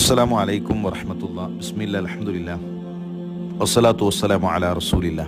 അസ്സലാമു അലൈക്കും വറഹമത്തുള്ള ബിസ്മില്ല അലഹമുല്ല വസ്സലാത്തു വസ്സലാമു അല റസൂലില്ല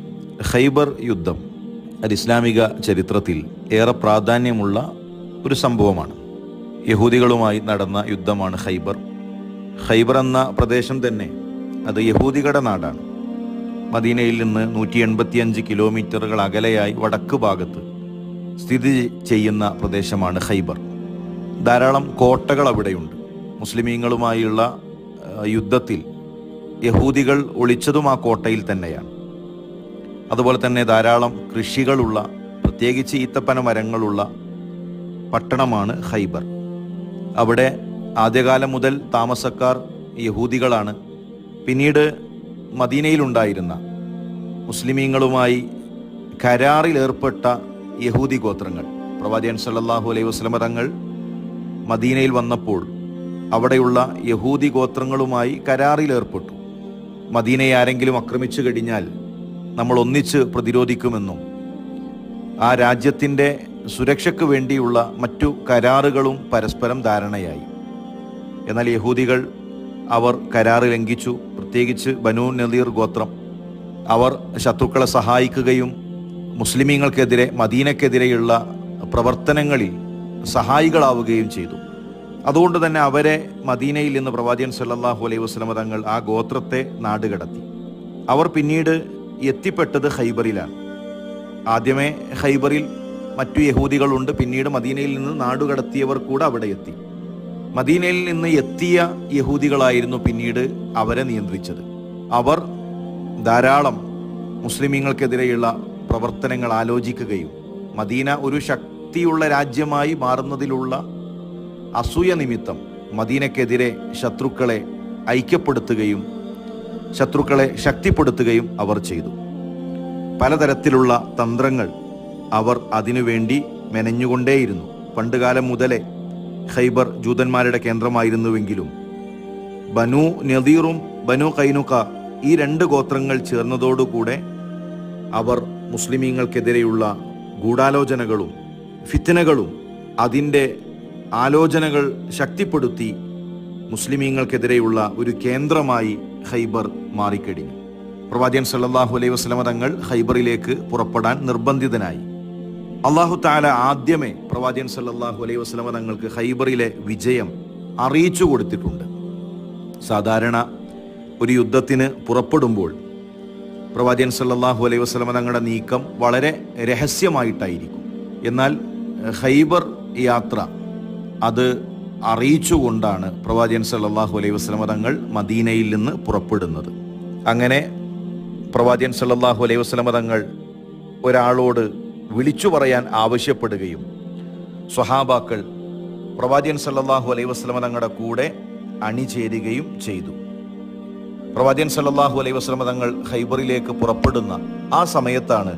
ഖൈബർ യുദ്ധം അത് ഇസ്ലാമിക ചരിത്രത്തിൽ ഏറെ പ്രാധാന്യമുള്ള ഒരു സംഭവമാണ് യഹൂദികളുമായി നടന്ന യുദ്ധമാണ് ഖൈബർ ഖൈബർ എന്ന പ്രദേശം തന്നെ അത് യഹൂദികളുടെ നാടാണ് മദീനയിൽ നിന്ന് നൂറ്റി എൺപത്തിയഞ്ച് കിലോമീറ്ററുകൾ അകലെയായി വടക്ക് ഭാഗത്ത് സ്ഥിതി ചെയ്യുന്ന പ്രദേശമാണ് ഖൈബർ ധാരാളം കോട്ടകൾ അവിടെയുണ്ട് മുസ്ലിമീങ്ങളുമായുള്ള ആ, യുദ്ധത്തിൽ യഹൂദികൾ ഒളിച്ചതും ആ കോട്ടയിൽ തന്നെയാണ് അതുപോലെ തന്നെ ധാരാളം കൃഷികളുള്ള പ്രത്യേകിച്ച് ഈത്തപ്പന മരങ്ങളുള്ള പട്ടണമാണ് ഖൈബർ അവിടെ ആദ്യകാലം മുതൽ താമസക്കാർ യഹൂദികളാണ് പിന്നീട് മദീനയിലുണ്ടായിരുന്ന മുസ്ലിമീങ്ങളുമായി കരാറിലേർപ്പെട്ട യഹൂദി ഗോത്രങ്ങൾ പ്രവാചകൻ സല്ലല്ലാഹു അലൈഹി വസല്ലമ തങ്ങൾ മദീനയിൽ വന്നപ്പോൾ അവിടെയുള്ള യഹൂദി ഗോത്രങ്ങളുമായി കരാറിലേർപ്പെട്ടു മദീനയെ ആരെങ്കിലും ആക്രമിച്ചു കഴിഞ്ഞാൽ നമ്മൾ ഒന്നിച്ച് പ്രതിരോധിക്കുമെന്നും ആ രാജ്യത്തിൻ്റെ സുരക്ഷയ്ക്ക് വേണ്ടിയുള്ള മറ്റു കരാറുകളും പരസ്പരം ധാരണയായി എന്നാൽ യഹൂദികൾ അവർ കരാറ് ലംഘിച്ചു പ്രത്യേകിച്ച് ബനു നദീർ ഗോത്രം അവർ ശത്രുക്കളെ സഹായിക്കുകയും മുസ്ലിമീങ്ങൾക്കെതിരെ മദീനക്കെതിരെയുള്ള പ്രവർത്തനങ്ങളിൽ സഹായികളാവുകയും ചെയ്തു അതുകൊണ്ട് തന്നെ അവരെ മദീനയിൽ നിന്ന് പ്രവാചകൻ സല്ലല്ലാഹു അലൈഹി വസല്ലമ തങ്ങൾ ആ ഗോത്രത്തെ നാടുകടത്തി അവർ പിന്നീട് എത്തിപ്പെട്ടത് ഖൈബറിലാണ് ആദ്യമേ ഖൈബറിൽ മറ്റു യഹൂദികളുണ്ട് പിന്നീട് മദീനയിൽ നിന്ന് നാടുകടത്തിയവർ കൂടെ അവിടെ എത്തി മദീനയിൽ നിന്ന് എത്തിയ യഹൂദികളായിരുന്നു പിന്നീട് അവരെ നിയന്ത്രിച്ചത് അവർ ധാരാളം മുസ്ലിമീങ്ങൾക്കെതിരെയുള്ള പ്രവർത്തനങ്ങൾ ആലോചിക്കുകയും മദീന ഒരു ശക്തിയുള്ള രാജ്യമായി മാറുന്നതിലുള്ള അസൂയ നിമിത്തം മദീനക്കെതിരെ ശത്രുക്കളെ ഐക്യപ്പെടുത്തുകയും ശത്രുക്കളെ ശക്തിപ്പെടുത്തുകയും അവർ ചെയ്തു പലതരത്തിലുള്ള തന്ത്രങ്ങൾ അവർ അതിനുവേണ്ടി മെനഞ്ഞുകൊണ്ടേയിരുന്നു പണ്ടുകാലം മുതലേ ഖൈബർ ജൂതന്മാരുടെ കേന്ദ്രമായിരുന്നുവെങ്കിലും ബനു നദീറും ബനു കൈനുക ഈ രണ്ട് ഗോത്രങ്ങൾ ചേർന്നതോടുകൂടെ അവർ മുസ്ലിമീങ്ങൾക്കെതിരെയുള്ള ഗൂഢാലോചനകളും ഫിത്തനകളും അതിൻ്റെ ആലോചനകൾ ശക്തിപ്പെടുത്തി മുസ്ലിമീങ്ങൾക്കെതിരെയുള്ള ഒരു കേന്ദ്രമായി ഖൈബർ മാറിക്കഴിഞ്ഞു പ്രവാചകൻ സല്ലല്ലാഹു അലൈഹി വസല്ലമ തങ്ങൾ ഖൈബറിലേക്ക് പുറപ്പെടാൻ നിർബന്ധിതനായി അള്ളാഹു താല ആദ്യമേ പ്രവാചകൻ സല്ലല്ലാഹു അലൈഹി വസല്ലമ തങ്ങൾക്ക് ഖൈബറിലെ വിജയം അറിയിച്ചു കൊടുത്തിട്ടുണ്ട് സാധാരണ ഒരു യുദ്ധത്തിന് പുറപ്പെടുമ്പോൾ പ്രവാചകൻ സല്ലല്ലാഹു അലൈഹി വസല്ലമ തങ്ങളുടെ നീക്കം വളരെ രഹസ്യമായിട്ടായിരിക്കും എന്നാൽ എഹ്, ഖൈബർ യാത്ര അത് അറിയിച്ചുകൊണ്ടാണ് പ്രവാചകൻ സല്ലല്ലാഹു അലൈഹി വസല്ലമ തങ്ങൾ മദീനയിൽ നിന്ന് പുറപ്പെടുന്നത് അങ്ങനെ പ്രവാചകൻ സല്ലല്ലാഹു അലൈഹി വസല്ലമ തങ്ങൾ ഒരാളോട് വിളിച്ചു പറയാൻ ആവശ്യപ്പെടുകയും സ്വഹാബാക്കൾ പ്രവാചകൻ സല്ലല്ലാഹു അലൈഹി വസല്ലമ തങ്ങളുടെ കൂടെ അണിചേരുകയും ചെയ്തു പ്രവാചകൻ സല്ലല്ലാഹു അലൈഹി വസല്ലമ തങ്ങൾ ഖൈബറിലേക്ക് പുറപ്പെടുന്ന ആ സമയത്താണ്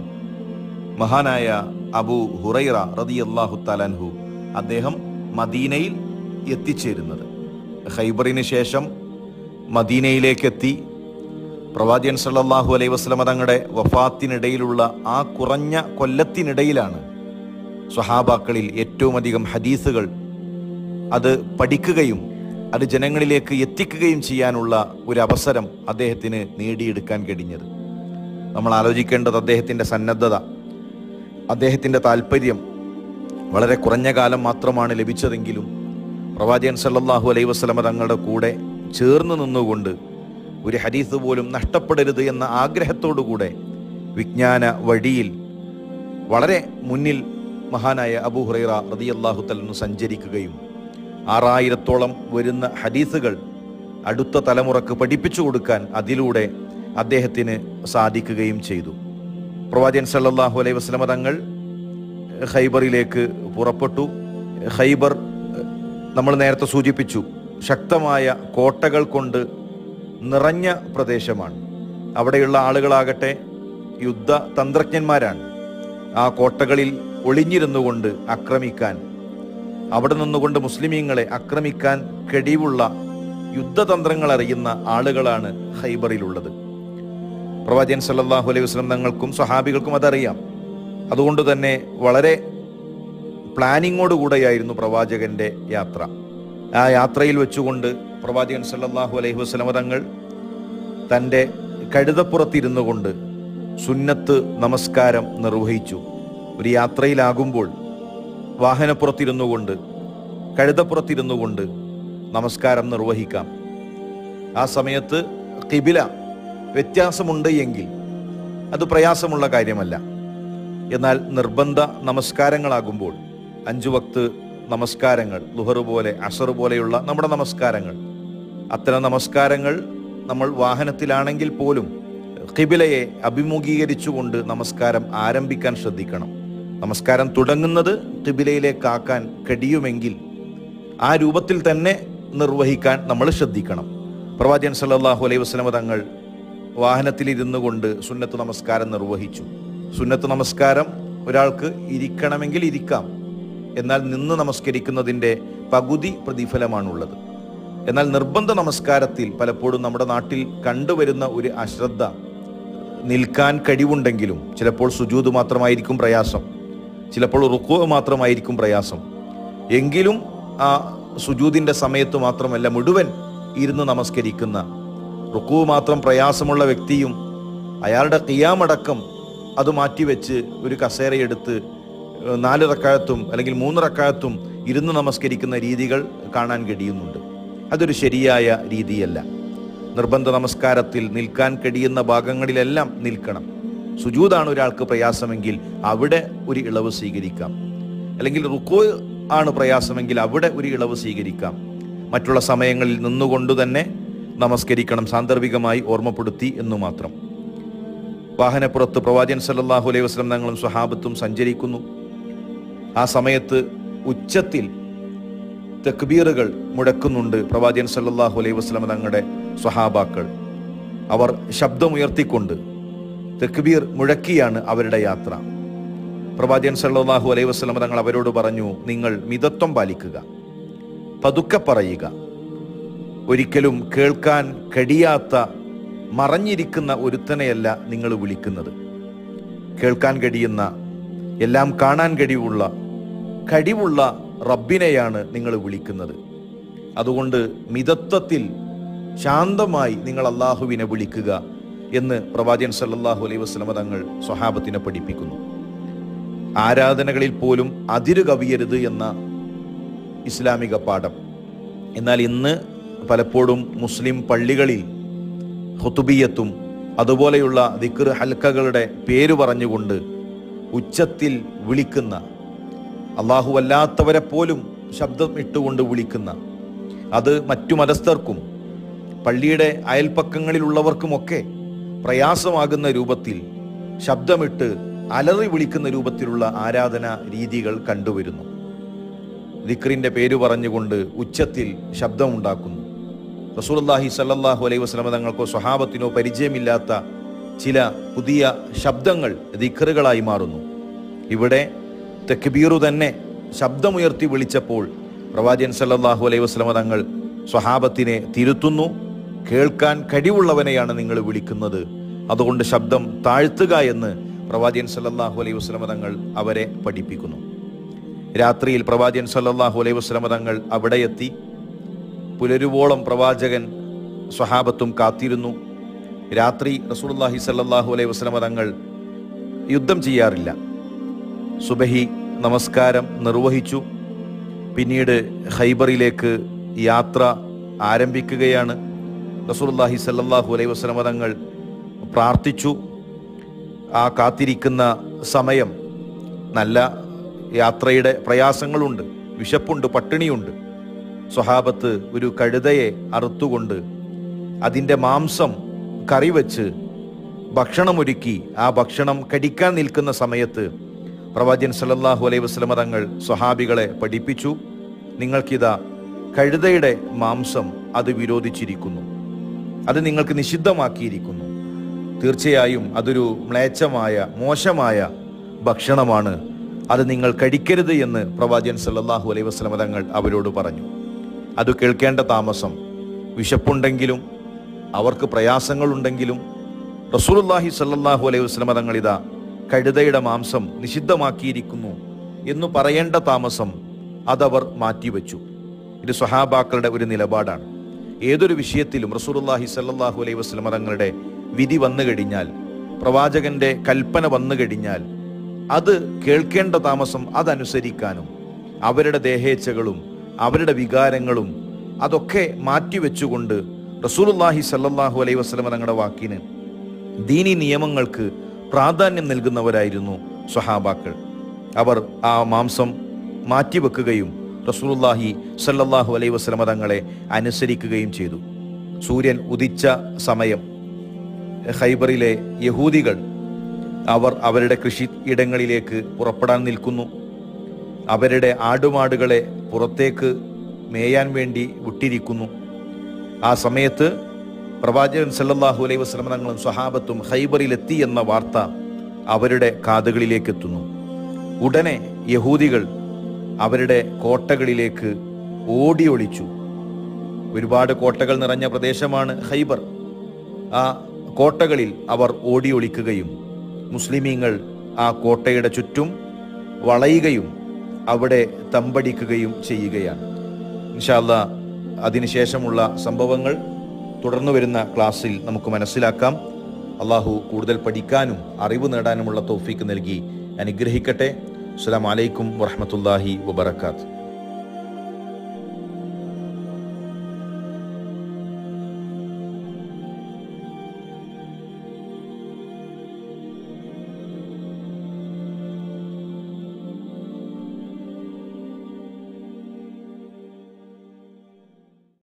മഹാനായ അബു ഹുറൈറ റളിയല്ലാഹു തലാൻഹു അദ്ദേഹം മദീനയിൽ എത്തിച്ചേരുന്നത് ഖൈബറിന് ശേഷം മദീനയിലേക്ക് എത്തി പ്രവാചകൻ സല്ലല്ലാഹു അലൈഹി വസല്ലമ തങ്ങളുടെ വഫാത്തിനിടയിലുള്ള ആ കുറഞ്ഞ കൊല്ലത്തിനിടയിലാണ് സ്വഹാബാക്കളിൽ ഏറ്റവും അധികം ഹദീസുകൾ അത് പഠിക്കുകയും അത് ജനങ്ങളിലേക്ക് എത്തിക്കുകയും ചെയ്യാനുള്ള ഒരു അവസരം അദ്ദേഹത്തിന് നേടിയെടുക്കാൻ കഴിഞ്ഞത് നമ്മൾ ആലോചിക്കേണ്ടത് അദ്ദേഹത്തിൻ്റെ സന്നദ്ധത അദ്ദേഹത്തിൻ്റെ താല്പര്യം വളരെ കുറഞ്ഞ കാലം മാത്രമാണ് ലഭിച്ചതെങ്കിലും പ്രവാചകൻ സല്ലല്ലാഹു അലൈഹി വസല്ലമ തങ്ങളുടെ കൂടെ ചേർന്ന് നിന്നുകൊണ്ട് ഒരു ഹദീസ് പോലും നഷ്ടപ്പെടരുത് എന്ന ആഗ്രഹത്തോടുകൂടെ വിജ്ഞാന വഴിയിൽ വളരെ മുന്നിൽ മഹാനായ അബൂ ഹുറൈറ റളിയല്ലാഹു തലന്നു സഞ്ചരിക്കുകയും ആറായിരത്തോളം വരുന്ന ഹദീസുകൾ അടുത്ത തലമുറക്ക് പഠിപ്പിച്ചു കൊടുക്കാൻ അതിലൂടെ അദ്ദേഹത്തിന് സാധിക്കുകയും ചെയ്തു പ്രവാചകൻ സല്ലല്ലാഹു അലൈഹി വസല്ലമ തങ്ങൾ ഖൈബറിലേക്ക് പുറപ്പെട്ടു ഖൈബർ നമ്മൾ നേരത്തെ സൂചിപ്പിച്ചു ശക്തമായ കോട്ടകൾ കൊണ്ട് നിറഞ്ഞ പ്രദേശമാണ് അവിടെയുള്ള ആളുകളാകട്ടെ യുദ്ധ തന്ത്രജ്ഞന്മാരാണ് ആ കോട്ടകളിൽ ഒളിഞ്ഞിരുന്നുകൊണ്ട് ആക്രമിക്കാൻ അവിടെ നിന്നുകൊണ്ട് മുസ്ലിമീങ്ങളെ ആക്രമിക്കാൻ കഴിവുള്ള യുദ്ധതന്ത്രങ്ങൾ അറിയുന്ന ആളുകളാണ് ഖൈബറിലുള്ളത് പ്രവാചകൻ സല്ലല്ലാഹു അലൈഹി വസല്ലം തങ്ങൾക്കും സ്വഹാബികൾക്കും അതറിയാം അതുകൊണ്ട് തന്നെ വളരെ പ്ലാനിങ്ങോടുകൂടെയായിരുന്നു പ്രവാചകന്റെ യാത്ര ആ യാത്രയിൽ വെച്ചുകൊണ്ട് പ്രവാചകൻ സല്ലല്ലാഹു അലൈഹി വസല്ലമ തങ്ങൾ തൻ്റെ കഴുതപ്പുറത്തിരുന്നു കൊണ്ട് സുന്നത്ത് നമസ്കാരം നിർവഹിച്ചു ഒരു യാത്രയിലാകുമ്പോൾ വാഹനപ്പുറത്തിരുന്നു കൊണ്ട് കഴുതപ്പുറത്തിരുന്നു കൊണ്ട് നമസ്കാരം നിർവഹിക്കാം ആ സമയത്ത് കിബില വ്യത്യാസമുണ്ട് എങ്കിൽ അത് പ്രയാസമുള്ള കാര്യമല്ല എന്നാൽ നിർബന്ധ നമസ്കാരങ്ങളാകുമ്പോൾ അഞ്ചു വക്ത് നമസ്കാരങ്ങൾ ലുഹർ പോലെ അസർ പോലെയുള്ള നമ്മുടെ നമസ്കാരങ്ങൾ അത്തരം നമസ്കാരങ്ങൾ നമ്മൾ വാഹനത്തിലാണെങ്കിൽ പോലും കിബിലയെ അഭിമുഖീകരിച്ചുകൊണ്ട് നമസ്കാരം ആരംഭിക്കാൻ ശ്രദ്ധിക്കണം നമസ്കാരം തുടങ്ങുന്നത് കിബിലയിലേക്കാക്കാൻ കഴിയുമെങ്കിൽ ആ രൂപത്തിൽ തന്നെ നിർവഹിക്കാൻ നമ്മൾ ശ്രദ്ധിക്കണം പ്രവാചകൻ സല്ലല്ലാഹു അലൈഹി വസല്ലമ തങ്ങൾ വാഹനത്തിലിരുന്നു കൊണ്ട് സുന്നത്ത് നമസ്കാരം നിർവഹിച്ചു സുന്നത്ത് നമസ്കാരം ഒരാൾക്ക് ഇരിക്കണമെങ്കിൽ ഇരിക്കാം എന്നാൽ നിന്ന് നമസ്കരിക്കുന്നതിൻ്റെ പകുതി പ്രതിഫലമാണുള്ളത് എന്നാൽ നിർബന്ധ നമസ്കാരത്തിൽ പലപ്പോഴും നമ്മുടെ നാട്ടിൽ കണ്ടുവരുന്ന ഒരു അശ്രദ്ധ നിൽക്കാൻ കഴിവുണ്ടെങ്കിലും ചിലപ്പോൾ സുജൂത് മാത്രമായിരിക്കും പ്രയാസം ചിലപ്പോൾ റുക്കു മാത്രമായിരിക്കും പ്രയാസം എങ്കിലും ആ സുജൂതിൻ്റെ സമയത്ത് മാത്രമല്ല മുഴുവൻ ഇരുന്ന് നമസ്കരിക്കുന്ന റുക്കു മാത്രം പ്രയാസമുള്ള വ്യക്തിയും അയാളുടെ കിയാമടക്കം അത് മാറ്റിവെച്ച് ഒരു കസേരയെടുത്ത് ഏഹ്, നാല് റക്കായത്തും അല്ലെങ്കിൽ മൂന്ന് റക്കായത്തും ഇരുന്ന് നമസ്കരിക്കുന്ന രീതികൾ കാണാൻ കഴിയുന്നുണ്ട് അതൊരു ശരിയായ രീതിയല്ല നിർബന്ധ നമസ്കാരത്തിൽ നിൽക്കാൻ കഴിയുന്ന ഭാഗങ്ങളിലെല്ലാം നിൽക്കണം സുജൂതാണ് ഒരാൾക്ക് പ്രയാസമെങ്കിൽ അവിടെ ഒരു ഇളവ് സ്വീകരിക്കാം അല്ലെങ്കിൽ റുക്കോ ആണ് പ്രയാസമെങ്കിൽ അവിടെ ഒരു ഇളവ് സ്വീകരിക്കാം മറ്റുള്ള സമയങ്ങളിൽ നിന്നുകൊണ്ട് തന്നെ നമസ്കരിക്കണം സാന്ദർഭികമായി ഓർമ്മപ്പെടുത്തി എന്നു മാത്രം വാഹനപ്പുറത്ത് പ്രവാചകൻ സല്ലല്ലാഹു അലൈഹി വസല്ലം തങ്ങളും സ്വഹാബത്തും സഞ്ചരിക്കുന്നു ആ സമയത്ത് ഉച്ചത്തിൽ തക്ബീറുകൾ മുഴക്കുന്നുണ്ട് പ്രവാചകൻ സല്ലല്ലാഹു അലൈഹി വസല്ലം തങ്ങളുടെ സ്വഹാബാക്കൾ അവർ ശബ്ദമുയർത്തിക്കൊണ്ട് തക്ബീർ മുഴക്കിയാണ് അവരുടെ യാത്ര പ്രവാചകൻ സല്ലല്ലാഹു അലൈഹി വസല്ലം തങ്ങൾ അവരോട് പറഞ്ഞു നിങ്ങൾ മിതത്വം പാലിക്കുക പതുക്കെ പറയുക ഒരിക്കലും കേൾക്കാൻ കഴിയാത്ത മറഞ്ഞിരിക്കുന്ന ഒരുത്തനെയല്ല നിങ്ങൾ വിളിക്കുന്നത് കേൾക്കാൻ കഴിയുന്ന എല്ലാം കാണാൻ കഴിവുള്ള കഴിവുള്ള റബ്ബിനെയാണ് നിങ്ങൾ വിളിക്കുന്നത് അതുകൊണ്ട് മിതത്വത്തിൽ ശാന്തമായി നിങ്ങൾ അള്ളാഹുവിനെ വിളിക്കുക എന്ന് പ്രവാചകൻ സല്ലല്ലാഹു അലൈഹി വസല്ലമ തങ്ങൾ സ്വഹാബത്തിനെ പഠിപ്പിക്കുന്നു ആരാധനകളിൽ പോലും അതിരു കവിയരുത് എന്ന ഇസ്ലാമിക പാഠം എന്നാൽ ഇന്ന് പലപ്പോഴും മുസ്ലിം പള്ളികളിൽ ഹുത്തുബിയത്തും അതുപോലെയുള്ള ദിക്ർ ഹൽക്കകളുടെ പേര് പറഞ്ഞുകൊണ്ട് ഉച്ചത്തിൽ വിളിക്കുന്ന അള്ളാഹു അല്ലാത്തവരെ പോലും ശബ്ദം ഇട്ടുകൊണ്ട് വിളിക്കുന്ന അത് മറ്റു മതസ്ഥർക്കും പള്ളിയുടെ അയൽപ്പക്കങ്ങളിലുള്ളവർക്കുമൊക്കെ പ്രയാസമാകുന്ന രൂപത്തിൽ ശബ്ദമിട്ട് അലറി വിളിക്കുന്ന രൂപത്തിലുള്ള ആരാധന രീതികൾ കണ്ടുവരുന്നു ദിക്റിന്റെ പേര് പറഞ്ഞുകൊണ്ട് ഉച്ചത്തിൽ ശബ്ദമുണ്ടാക്കുന്നു റസൂലുള്ളാഹി സല്ലല്ലാഹു അലൈഹി വസല്ലമ തങ്ങൾക്കോ സ്വഹാബത്തിനോ പരിചയമില്ലാത്ത ചില പുതിയ ശബ്ദങ്ങൾ ദിക്റുകളായി മാറുന്നു ഇവിടെ തെക്ബീറു തന്നെ ശബ്ദമുയർത്തി വിളിച്ചപ്പോൾ പ്രവാചകൻ സല്ലല്ലാഹു അലൈഹി വസല്ലമ തങ്ങൾ സ്വഹാബത്തിനെ തിരുത്തുന്നു കേൾക്കാൻ കഴിവുള്ളവനെയാണ് നിങ്ങൾ വിളിക്കുന്നത് അതുകൊണ്ട് ശബ്ദം താഴ്ത്തുക എന്ന് പ്രവാചകൻ സല്ലല്ലാഹു അലൈഹി വസല്ലമ തങ്ങൾ അവരെ പഠിപ്പിക്കുന്നു രാത്രിയിൽ പ്രവാചകൻ സല്ലല്ലാഹു അലൈഹി വസല്ലമ തങ്ങൾ അവിടെ എത്തി പുലരുവോളം പ്രവാചകൻ സ്വഹാബത്തും കാത്തിരുന്നു രാത്രി റസൂലുള്ളാഹി സല്ലല്ലാഹു അലൈഹി വസല്ലമ തങ്ങൾ യുദ്ധം ചെയ്യാറില്ല സുബഹി നമസ്കാരം നിർവഹിച്ചു പിന്നീട് ഖൈബറിലേക്ക് യാത്ര ആരംഭിക്കുകയാണ് റസൂലുള്ളാഹി സല്ലല്ലാഹു അലൈഹി വസല്ലമ തങ്ങൾ പ്രാർത്ഥിച്ചു ആ കാത്തിരിക്കുന്ന സമയം നല്ല യാത്രയുടെ പ്രയാസങ്ങളുണ്ട് വിശപ്പുണ്ട് പട്ടിണിയുണ്ട് സ്വഹാബത്ത് ഒരു കഴുതയെ അറുത്തുകൊണ്ട് അതിൻ്റെ മാംസം കറി വെച്ച് ഭക്ഷണമൊരുക്കി ആ ഭക്ഷണം കടിക്കാൻ നിൽക്കുന്ന സമയത്ത് പ്രവാചകൻ സല്ലല്ലാഹു അലൈഹി വസല്ലമ തങ്ങൾ സ്വഹാബികളെ പഠിപ്പിച്ചു നിങ്ങൾക്കിതാ കഴുതയുടെ മാംസം അത് വിരോധിച്ചിരിക്കുന്നു അത് നിങ്ങൾക്ക് നിഷിദ്ധമാക്കിയിരിക്കുന്നു തീർച്ചയായും അതൊരു മ്ലേച്ഛമായ മോശമായ ഭക്ഷണമാണ് അത് നിങ്ങൾ കഴിക്കരുത് എന്ന് പ്രവാചകൻ സല്ലല്ലാഹു അലൈഹി വസല്ലമ തങ്ങൾ അവരോട് പറഞ്ഞു അത് കേൾക്കേണ്ട താമസം വിശപ്പുണ്ടെങ്കിലും അവർക്ക് പ്രയാസങ്ങളുണ്ടെങ്കിലും റസൂലുള്ളാഹി സല്ലല്ലാഹു അലൈഹി വസല്ലമ തങ്ങൾ ഇതാ കഴുതയുടെ മാംസം നിഷിദ്ധമാക്കിയിരിക്കുന്നു എന്ന് പറയേണ്ട താമസം അതവർ മാറ്റിവെച്ചു ഇത് സ്വഹാബാക്കളുടെ ഒരു നിലപാടാണ് ഏതൊരു വിഷയത്തിലും റസൂലുള്ളാഹി സല്ലല്ലാഹു അലൈഹി വസല്ലം തങ്ങളുടെ വിധി വന്നു കഴിഞ്ഞാൽ പ്രവാചകന്റെ കൽപ്പന വന്നു കഴിഞ്ഞാൽ അത് കേൾക്കേണ്ട താമസം അതനുസരിക്കാനും അവരുടെ ദേഹേച്ഛകളും അവരുടെ വികാരങ്ങളും അതൊക്കെ മാറ്റിവെച്ചുകൊണ്ട് റസൂലുള്ളാഹി സല്ലല്ലാഹു അലൈഹി വസല്ലം തങ്ങളുടെ വാക്കിന് ദീനി നിയമങ്ങൾക്ക് പ്രാധാന്യം നൽകുന്നവരായിരുന്നു സ്വഹാബാക്കൾ അവർ ആ മാംസം മാറ്റിവെക്കുകയും റസൂലുള്ളാഹി സല്ലല്ലാഹു അലൈഹി വസല്ലം തങ്ങളെ അനുസരിക്കുകയും ചെയ്തു സൂര്യൻ ഉദിച്ച സമയം ഖൈബറിലെ യഹൂദികൾ അവർ അവരുടെ കൃഷി ഇടങ്ങളിലേക്ക് പുറപ്പെടാൻ നിൽക്കുന്നു അവരുടെ ആടുമാടുകളെ പുറത്തേക്ക് മേയാൻ വേണ്ടി വിട്ടിരിക്കുന്നു ആ സമയത്ത് പ്രവാചകൻ സല്ലല്ലാഹു അലൈഹി വസല്ലം തങ്ങളും സ്വഹാബത്തും ഖൈബറിലെത്തി എന്ന വാർത്ത അവരുടെ കാതുകളിലേക്ക് എത്തുന്നു ഉടനെ യഹൂദികൾ അവരുടെ കോട്ടകളിലേക്ക് ഓടി ഒളിച്ചു ഒരുപാട് കോട്ടകൾ നിറഞ്ഞ പ്രദേശമാണ് ഖൈബർ ആ കോട്ടകളിൽ അവർ ഓടി ഒളിക്കുകയും മുസ്ലിമീങ്ങൾ ആ കോട്ടയുടെ ചുറ്റും വളയുകയും അവിടെ തമ്പടിക്കുകയും ചെയ്യുകയാണ് ഇൻഷാല്ല അതിനുശേഷമുള്ള സംഭവങ്ങൾ തുടർന്നു വരുന്ന ക്ലാസ്സിൽ നമുക്ക് മനസ്സിലാക്കാം അള്ളാഹു കൂടുതൽ പഠിക്കാനും അറിവ് നേടാനുമുള്ള തോഫീക്ക് നൽകി അനുഗ്രഹിക്കട്ടെ അസ്സലാമു അലൈക്കും വറഹ്മത്തുള്ളാഹി വബറകാത്ത്